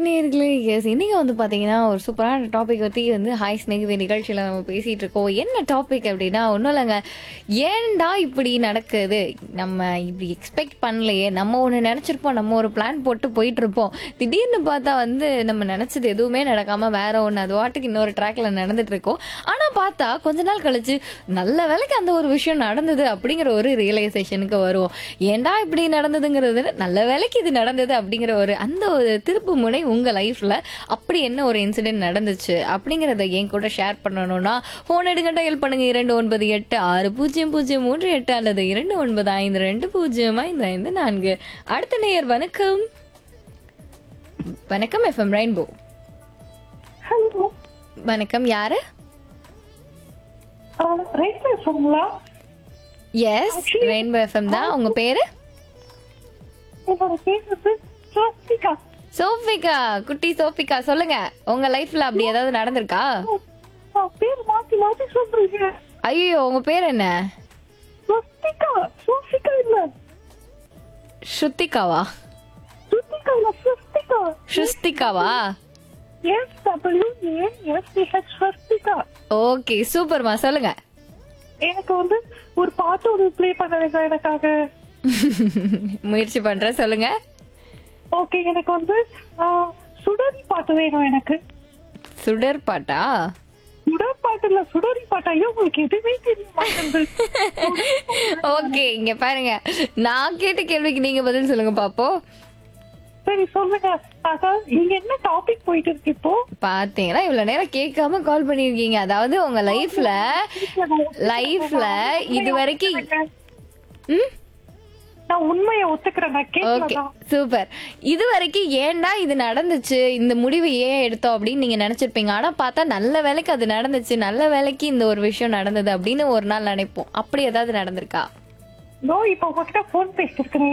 நேர்களே எஸ் இன்னைக்கு வந்து பார்த்தீங்கன்னா ஒரு சூப்பரான டாபிக் பற்றி வந்து ஹாய் ஸ்நேகிதி நிகழ்ச்சியில் நம்ம பேசிகிட்டு இருக்கோம் என்ன டாபிக் அப்படின்னா ஒன்றும் இல்லைங்க ஏன்டா இப்படி நடக்குது நம்ம இப்படி எக்ஸ்பெக்ட் பண்ணலையே நம்ம ஒன்று நினச்சிருப்போம் நம்ம ஒரு பிளான் போட்டு போயிட்டு இருப்போம் திடீர்னு பார்த்தா வந்து நம்ம நினச்சது எதுவுமே நடக்காமல் வேற ஒன்று அது வாட்டுக்கு இன்னொரு ட்ராக்ல நடந்துட்டு இருக்கோம் ஆனால் பார்த்தா கொஞ்ச நாள் கழிச்சு நல்ல வேலைக்கு அந்த ஒரு விஷயம் நடந்தது அப்படிங்கிற ஒரு ரியலைசேஷனுக்கு வருவோம் ஏன்டா இப்படி நடந்ததுங்கிறது நல்ல வேலைக்கு இது நடந்தது அப்படிங்கிற ஒரு அந்த ஒரு திருப்பு முனை உங்க லைஃப்ல அப்படி என்ன ஒரு இன்சிடென்ட் நடந்துச்சு அப்படிங்கறத என் கூட ஷேர் பண்ணணும்னா போன் எடுக்க டயல் பண்ணுங்க இரண்டு ஒன்பது எட்டு ஆறு பூஜ்ஜியம் பூஜ்ஜியம் மூன்று எட்டு அல்லது இரண்டு ஒன்பது ஐந்து ரெண்டு பூஜ்ஜியம் ஐந்து ஐந்து நான்கு அடுத்த நேயர் வணக்கம் வணக்கம் எஃப்எம் ரெயின்போ ஹலோ வணக்கம் யாரு ரைட் பேசுங்களா எஸ் ரெயின்போ எஃப்எம் தான் உங்க பேரு என்னோட பேர் வந்து ஸ்வஸ்திகா சோஃபிகா குட்டி சோஃபிகா சொல்லுங்க உங்க லைஃப்ல அப்படி ஏதாவது நடந்திருக்கா நான் பேர் மாத்தி மாத்தி சொல்றீங்க ஐயோ உங்க பேர் என்ன ஸ்வஸ்திகா ஸ்வஸ்திகா இல்ல ஸ்ருத்திகாவா ஸ்வஸ்திகா இல்ல ஸ்வஸ்திகா ஸ்ருஸ்திகாவா S W A S T H Swasthika okay சூப்பர்மா சொல்லுங்க எனக்கு வந்து ஒரு பாட்டு ஒரு ப்ளே பண்ணுறீங்க எனக்காக முயற்சி பண்றேன் சொல்லுங்க ஓகே எனக்கு வந்து ஆ, சுடரி பாட்டு வேணும் எனக்கு சுடர் பாட்டா சுடர் பாட்டு இல்ல சுடரி பாட்டு ஐயோ உங்களுக்கு எதுவுமே தெரிய மாட்டேங்குது ஓகே இங்க பாருங்க நான் கேட்ட கேள்விக்கு நீங்க பதில் சொல்லுங்க பாப்போம் சரி சொல்லுங்க அதான் நீங்க என்ன டாபிக் போயிட்டு இருக்கு இப்போ பாத்தீங்களா இவ்வளவு நேரம் கேட்காம கால் பண்ணிருக்கீங்க அதாவது உங்க லைஃப்ல லைஃப்ல இது வரைக்கும் ம் நான் உண்மையை ஒத்துக்கிறேன் நான் ஓகே கேட்கலாம் சூப்பர் இது வரைக்கும் ஏன்டா இது நடந்துச்சு இந்த முடிவு ஏன் எடுத்தோம் அப்படின்னு நீங்க நினைச்சிருப்பீங்க ஆனா பார்த்தா நல்ல வேலைக்கு அது நடந்துச்சு நல்ல வேலைக்கு இந்த ஒரு விஷயம் நடந்தது அப்படின்னு ஒரு நாள் நினைப்போம் அப்படி ஏதாவது நடந்திருக்கா நோ இப்ப உங்ககிட்ட போன் பேசிட்டு இருக்கேன்